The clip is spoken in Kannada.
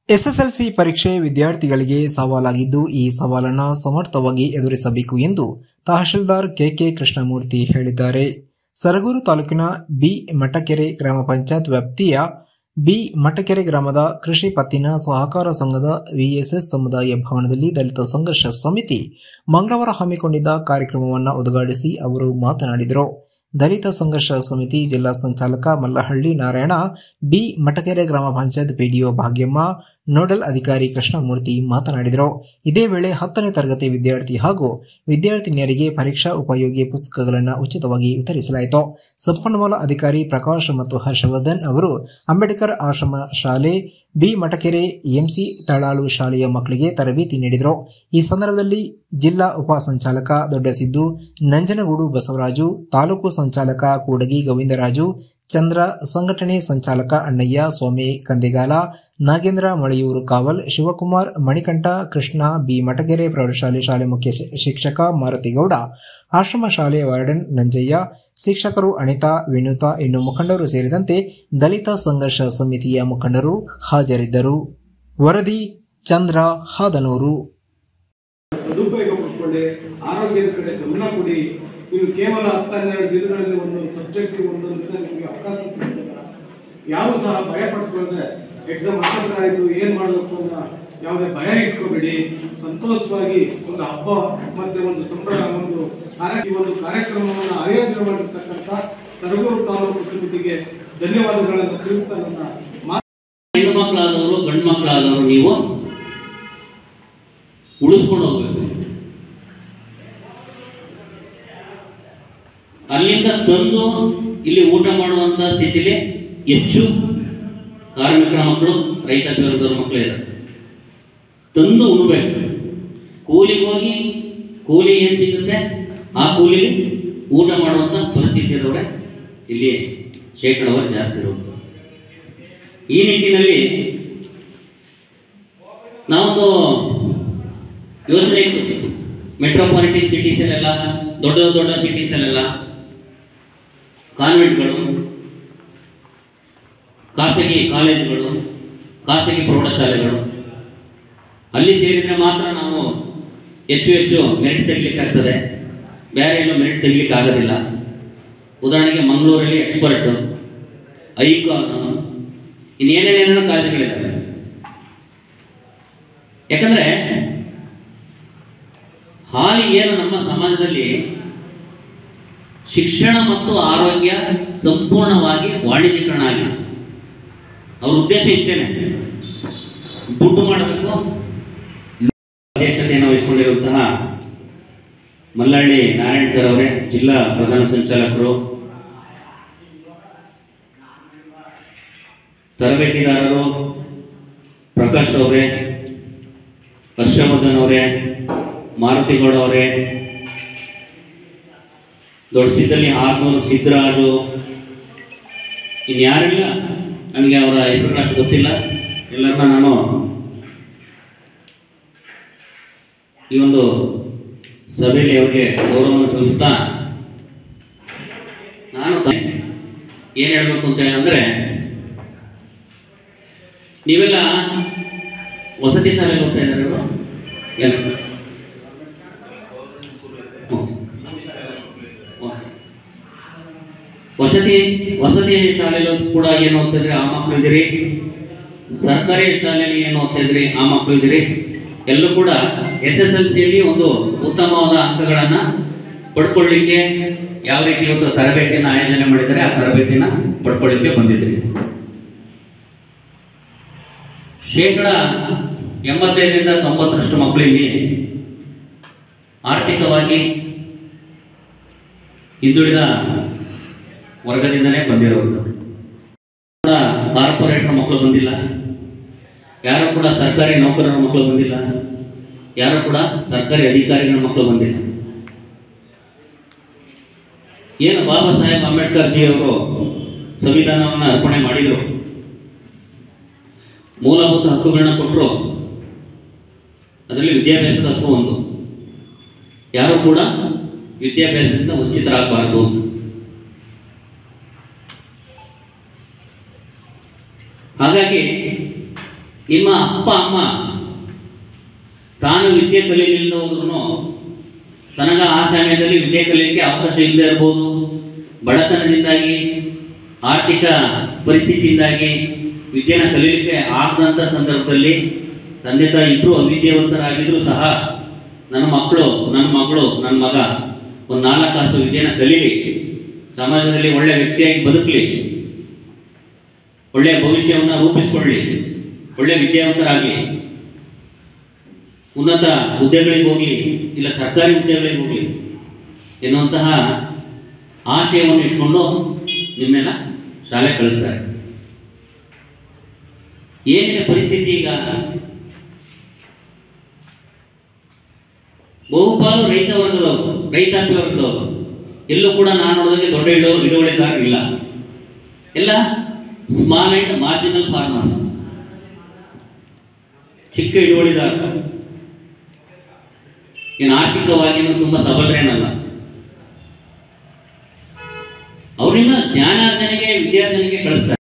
ಎಸ್ಎಸ್ಎಲ್ಸಿ ಪರೀಕ್ಷೆ ವಿದ್ಯಾರ್ಥಿಗಳಿಗೆ ಸವಾಲಾಗಿದ್ದು ಈ ಸವಾಲನ್ನು ಸಮರ್ಥವಾಗಿ ಎದುರಿಸಬೇಕು ಎಂದು ತಹಶೀಲ್ದಾರ್ ಕೆಕೆ ಕೃಷ್ಣಮೂರ್ತಿ ಹೇಳಿದ್ದಾರೆ ಸರಗೂರು ತಾಲೂಕಿನ ಬಿ ಮಟಕೆರೆ ಗ್ರಾಮ ಪಂಚಾಯತ್ ವ್ಯಾಪ್ತಿಯ ಬಿ ಮಟಕೆರೆ ಗ್ರಾಮದ ಕೃಷಿ ಪತ್ತಿನ ಸಹಕಾರ ಸಂಘದ ವಿಎಸ್ಎಸ್ ಸಮುದಾಯ ಭವನದಲ್ಲಿ ದಲಿತ ಸಂಘರ್ಷ ಸಮಿತಿ ಮಂಗಳವಾರ ಹಮ್ಮಿಕೊಂಡಿದ್ದ ಕಾರ್ಯಕ್ರಮವನ್ನು ಉದ್ಘಾಟಿಸಿ ಅವರು ಮಾತನಾಡಿದರು ದಲಿತ ಸಂಘರ್ಷ ಸಮಿತಿ ಜಿಲ್ಲಾ ಸಂಚಾಲಕ ಮಲ್ಲಹಳ್ಳಿ ನಾರಾಯಣ ಬಿ ಮಟಕೆರೆ ಗ್ರಾಮ ಪಂಚಾಯತ್ ಪಿಡಿಒ ಭಾಗ್ಯಮ್ಮ ನೋಡಲ್ ಅಧಿಕಾರಿ ಕೃಷ್ಣಮೂರ್ತಿ ಮಾತನಾಡಿದರು ಇದೇ ವೇಳೆ ಹತ್ತನೇ ತರಗತಿ ವಿದ್ಯಾರ್ಥಿ ಹಾಗೂ ವಿದ್ಯಾರ್ಥಿನಿಯರಿಗೆ ಪರೀಕ್ಷಾ ಉಪಯೋಗಿ ಪುಸ್ತಕಗಳನ್ನು ಉಚಿತವಾಗಿ ವಿತರಿಸಲಾಯಿತು ಸಂಪನ್ಮೂಲ ಅಧಿಕಾರಿ ಪ್ರಕಾಶ್ ಮತ್ತು ಹರ್ಷವರ್ಧನ್ ಅವರು ಅಂಬೇಡ್ಕರ್ ಆಶ್ರಮ ಶಾಲೆ ಬಿ ಮಟಕೆರೆ ಎಂಸಿ ತಳಾಳು ಶಾಲೆಯ ಮಕ್ಕಳಿಗೆ ತರಬೇತಿ ನೀಡಿದರು ಈ ಸಂದರ್ಭದಲ್ಲಿ ಜಿಲ್ಲಾ ಉಪ ಸಂಚಾಲಕ ದೊಡ್ಡಸಿದ್ದು ನಂಜನಗೂಡು ಬಸವರಾಜು ತಾಲೂಕು ಸಂಚಾಲಕ ಕೂಡಗಿ ಗೋವಿಂದರಾಜು ಚಂದ್ರ ಸಂಘಟನೆ ಸಂಚಾಲಕ ಅಣ್ಣಯ್ಯ ಸ್ವಾಮಿ ಕಂದೆಗಾಲ ನಾಗೇಂದ್ರ ಮಳೆಯೂರು ಕಾವಲ್ ಶಿವಕುಮಾರ್ ಮಣಿಕಂಠ ಕೃಷ್ಣ ಬಿ ಮಟಗೆರೆ ಪ್ರೌಢಶಾಲೆ ಶಾಲೆ ಮುಖ್ಯ ಶಿ- ಶಿಕ್ಷಕ ಮಾರುತಿಗೌಡ ಆಶ್ರಮ ಶಾಲೆ ವಾರ್ಡನ್ ನಂಜಯ್ಯ ಶಿಕ್ಷಕರು ಅನಿತಾ ವಿನೂತಾ ಇನ್ನು ಮುಖಂಡರು ಸೇರಿದಂತೆ ದಲಿತ ಸಂಘರ್ಷ ಸಮಿತಿಯ ಮುಖಂಡರು ಹಾಜರಿದ್ದರು ವರದಿ ಚಂದ್ರ ಹಾದನೂರು ಸದುಪಯೋಗ ಪಡ್ಕೊಳ್ಳಿ ಆರೋಗ್ಯದ ಕಡೆ ಗಮನ ಕೊಡಿ ನೀವು ಕೇವಲ ಹತ್ತು ಹನ್ನೆರಡು ದಿನಗಳಲ್ಲಿ ಒಂದೊಂದು ಸಬ್ಜೆಕ್ಟಿಗೆ ಒಂದೊಂದು ದಿನ ನಿಮಗೆ ಅವಕಾಶ ಸಿಗ್ತದ ಯಾರು ಸಹ ಭಯ ಪಟ್ಕೊಳ್ಳದೆ ಎಕ್ಸಾಮ್ ಹತ್ತಿರ ಆಯಿತು ಏನು ಮಾಡಬೇಕು ಅನ್ನೋ ಯಾವುದೇ ಭಯ ಇಟ್ಕೋಬೇಡಿ ಸಂತೋಷವಾಗಿ ಒಂದು ಹಬ್ಬ ಮತ್ತೆ ಒಂದು ಸಂಭ್ರಮ ಒಂದು ಕಾರ್ಯ ಈ ಒಂದು ಕಾರ್ಯಕ್ರಮವನ್ನು ಆಯೋಜನೆ ಮಾಡಿರ್ತಕ್ಕಂಥ ಸರಗೂರು ತಾಲೂಕು ಸಮಿತಿಗೆ ಧನ್ಯವಾದಗಳನ್ನು ತಿಳಿಸ್ತಾ ನನ್ನ ಮಾತು ಹೆಣ್ಣು ಮಕ್ಕಳಾದವರು ಗಂಡು ಮಕ್ಕಳಾದವರು ನೀವು ಉಳಿಸ್ಕೊಂಡು ಹೋಗ್ಬೇಕು ಅಲ್ಲಿಂದ ತಂದು ಇಲ್ಲಿ ಊಟ ಮಾಡುವಂತ ಸ್ಥಿತಿಲಿ ಹೆಚ್ಚು ಕಾರ್ಮಿಕರ ಮಕ್ಕಳು ರೈತ ಬೇರೆದವ್ರ ಮಕ್ಕಳು ಇದ್ದಾರೆ ತಂದು ಉಣ್ಬೇಕು ಕೂಲಿಗೆ ಹೋಗಿ ಕೂಲಿ ಏನು ಸಿಗುತ್ತೆ ಆ ಕೂಲಿ ಊಟ ಮಾಡುವಂಥ ಪರಿಸ್ಥಿತಿ ಇರೋರೆ ಇಲ್ಲಿ ಶೇಕಡವಾರು ಜಾಸ್ತಿ ಇರುವಂಥದ್ದು ಈ ನಿಟ್ಟಿನಲ್ಲಿ ನಾವೊಂದು ಯೋಚನೆ ಇತ್ತು ಮೆಟ್ರೋಪಾಲಿಟನ್ ಸಿಟೀಸಲ್ಲೆಲ್ಲ ದೊಡ್ಡ ದೊಡ್ಡ ಸಿಟೀಸಲ್ಲೆಲ್ಲ ಕಾನ್ವೆಂಟ್ಗಳು ಖಾಸಗಿ ಕಾಲೇಜುಗಳು ಖಾಸಗಿ ಪ್ರೌಢಶಾಲೆಗಳು ಅಲ್ಲಿ ಸೇರಿದರೆ ಮಾತ್ರ ನಾವು ಹೆಚ್ಚು ಹೆಚ್ಚು ಮೆರಿಟ್ ತೆಗಿಲಿಕ್ಕೆ ಆಗ್ತದೆ ಬೇರೆ ಎಲ್ಲೂ ಮೆರಿಟ್ ತೆಗಿಲಿಕ್ಕೆ ಆಗೋದಿಲ್ಲ ಉದಾಹರಣೆಗೆ ಮಂಗಳೂರಲ್ಲಿ ಎಕ್ಸ್ಪರ್ಟು ಐಕಾನು ಇನ್ನೇನೇನೇನೋ ಕಾಲೇಜುಗಳಿದ್ದಾವೆ ಯಾಕಂದ್ರೆ ಹಾಲಿ ಏನು ನಮ್ಮ ಸಮಾಜದಲ್ಲಿ ಶಿಕ್ಷಣ ಮತ್ತು ಆರೋಗ್ಯ ಸಂಪೂರ್ಣವಾಗಿ ವಾಣಿಜ್ಯೀಕರಣ ಆಗಿದೆ ಅವ್ರ ಉದ್ದೇಶ ಇಷ್ಟೇನೆ ದುಡ್ಡು ಮಾಡಬೇಕು ಅಧ್ಯಕ್ಷತೆಯನ್ನು ವಹಿಸಿಕೊಂಡಿರುವಂತಹ ಮಲ್ಲಹಳ್ಳಿ ನಾರಾಯಣ್ ಸರ್ ಅವರೇ ಜಿಲ್ಲಾ ಪ್ರಧಾನ ಸಂಚಾಲಕರು ತರಬೇತಿದಾರರು ಪ್ರಕಾಶ್ ಅವರೇ ಹರ್ಷವರ್ಧನ್ ಅವರೇ ಮಾರುತಿಗೌಡ ಅವರೇ ದೊಡ್ಡ ಸಿದ್ದಲ್ಲಿ ಆರ್ನೂರು ಸಿದ್ದರಾಜು ಇನ್ಯಾರಿಲ್ಲ ನನಗೆ ಅವರ ಹೆಸರುಗಳು ಅಷ್ಟು ಗೊತ್ತಿಲ್ಲ ಎಲ್ಲರನ್ನ ನಾನು ಈ ಒಂದು ಸಭೆಯಲ್ಲಿ ಅವರಿಗೆ ಗೌರವವನ್ನು ಸಲ್ಲಿಸ್ತಾ ನಾನು ಏನು ಹೇಳಬೇಕು ಅಂತ ಅಂದರೆ ನೀವೆಲ್ಲ ವಸತಿ ಶಾಲೆಗೆ ಹೋಗ್ತಾ ಇದ್ದಾರೆ ಇವರು ಎಲ್ಲ ಹ್ಮ್. ಹ್ಮ್. ವಸತಿ ವಸತಿ ಶಾಲೆಯಲ್ಲೂ ಕೂಡ ಏನು ಓದ್ತಾ ಇದ್ರಿ ಆ ಮಕ್ಕಳು ಇದ್ದೀರಿ ಸರ್ಕಾರಿ ಶಾಲೆಯಲ್ಲಿ ಏನು ಓದ್ತಾ ಇದ್ರಿ ಆ ಮಕ್ಕಳು ಇದ್ದೀರಿ ಎಲ್ಲೂ ಕೂಡ ಎಸ್ ಎಸ್ ಎಲ್ ಸಿಯಲ್ಲಿ ಒಂದು ಉತ್ತಮವಾದ ಅಂಕಗಳನ್ನು ಪಡ್ಕೊಳ್ಳಿಕ್ಕೆ ಯಾವ ರೀತಿ ಇವತ್ತು ತರಬೇತಿಯನ್ನು ಆಯೋಜನೆ ಮಾಡಿದ್ದಾರೆ ಆ ತರಬೇತಿನ ಪಡ್ಕೊಳ್ಳಿಕ್ಕೆ ಬಂದಿದ್ದೀರಿ ಶೇಕಡ ಎಂಬತ್ತೈದರಿಂದ ತೊಂಬತ್ತರಷ್ಟು ಮಕ್ಕಳು ಇಲ್ಲಿ ಆರ್ಥಿಕವಾಗಿ ಹಿಂದುಳಿದ ವರ್ಗದಿಂದಲೇ ಬಂದಿರುವಂಥದ್ದು ಕೂಡ ಕಾರ್ಪೊರೇಟರ್ ಮಕ್ಕಳು ಬಂದಿಲ್ಲ ಯಾರು ಕೂಡ ಸರ್ಕಾರಿ ನೌಕರರ ಮಕ್ಕಳು ಬಂದಿಲ್ಲ ಯಾರು ಕೂಡ ಸರ್ಕಾರಿ ಅಧಿಕಾರಿಗಳ ಮಕ್ಕಳು ಬಂದಿಲ್ಲ ಏನು ಬಾಬಾ ಸಾಹೇಬ್ ಅಂಬೇಡ್ಕರ್ ಜಿ ಅವರು ಸಂವಿಧಾನವನ್ನು ಅರ್ಪಣೆ ಮಾಡಿದರು ಮೂಲಭೂತ ಹಕ್ಕುಗಳನ್ನ ಕೊಟ್ಟರು ಅದರಲ್ಲಿ ವಿದ್ಯಾಭ್ಯಾಸದ ಹಕ್ಕು ಒಂದು ಯಾರು ಕೂಡ ವಿದ್ಯಾಭ್ಯಾಸದಿಂದ ವಂಚಿತರಾಗಬಾರ್ದು ಅಂತ ಹಾಗಾಗಿ ನಿಮ್ಮ ಅಪ್ಪ ಅಮ್ಮ ತಾನು ವಿದ್ಯೆ ಕಲೀಲಿಲ್ಲ ಹೋದ್ರೂ ತನಗ ಆ ಸಮಯದಲ್ಲಿ ವಿದ್ಯೆ ಕಲೀಲಿಕ್ಕೆ ಅವಕಾಶ ಇಲ್ಲದೆ ಇರ್ಬೋದು ಬಡತನದಿಂದಾಗಿ ಆರ್ಥಿಕ ಪರಿಸ್ಥಿತಿಯಿಂದಾಗಿ ವಿದ್ಯೆನ ಕಲೀಲಿಕ್ಕೆ ಆಗದಂಥ ಸಂದರ್ಭದಲ್ಲಿ ತಂದೆ ತಾಯಿ ಇಬ್ಬರು ಅವಿದ್ಯಾವಂತರಾಗಿದ್ದರೂ ಸಹ ನನ್ನ ಮಕ್ಕಳು ನನ್ನ ಮಗಳು ನನ್ನ ಮಗ ಒಂದು ನಾಲ್ಕು ತಾಸು ವಿದ್ಯೆನ ಕಲೀಲಿ ಸಮಾಜದಲ್ಲಿ ಒಳ್ಳೆ ವ್ಯಕ್ತಿಯಾಗಿ ಬದುಕಲಿ ಒಳ್ಳೆಯ ಭವಿಷ್ಯವನ್ನು ರೂಪಿಸ್ಕೊಳ್ಳಿ ಒಳ್ಳೆ ವಿದ್ಯಾವಂತರಾಗಲಿ ಉನ್ನತ ಹುದ್ದೆಗಳಿಗೆ ಹೋಗಲಿ ಇಲ್ಲ ಸರ್ಕಾರಿ ಹುದ್ದೆಗಳಿಗೆ ಹೋಗಲಿ ಎನ್ನುವಂತಹ ಆಶಯವನ್ನು ಇಟ್ಕೊಂಡು ನಿಮ್ಮೆಲ್ಲ ಶಾಲೆ ಕಳಿಸ್ತಾರೆ ಏನಿದೆ ಪರಿಸ್ಥಿತಿ ಈಗ ಬಹುಪಾಲು ರೈತ ವರ್ಗದವರು ರೈತಾಪಿ ವರ್ಗದವರು ಎಲ್ಲೂ ಕೂಡ ನಾನು ನೋಡೋದಕ್ಕೆ ದೊಡ್ಡ ಇಳು ಹಿಡುವಳಿದಾರರು ಇಲ್ಲ ಎಲ್ಲ ಸ್ಮಾಲ್ ಆ್ಯಂಡ್ ಮಾರ್ಜಿನಲ್ ಫಾರ್ಮರ್ಸ್ ಚಿಕ್ಕ ಹಿಡುವಳಿದಾರರು ಏನು ಆರ್ಥಿಕವಾಗಿಯೂ ತುಂಬ ಸಬಲರೇನಲ್ಲ ಅವ್ರನ್ನ ಜ್ಞಾನಾರ್ಜನೆಗೆ ವಿದ್ಯಾರ್ಜನೆಗೆ ಕಳಿಸ್ತಾರೆ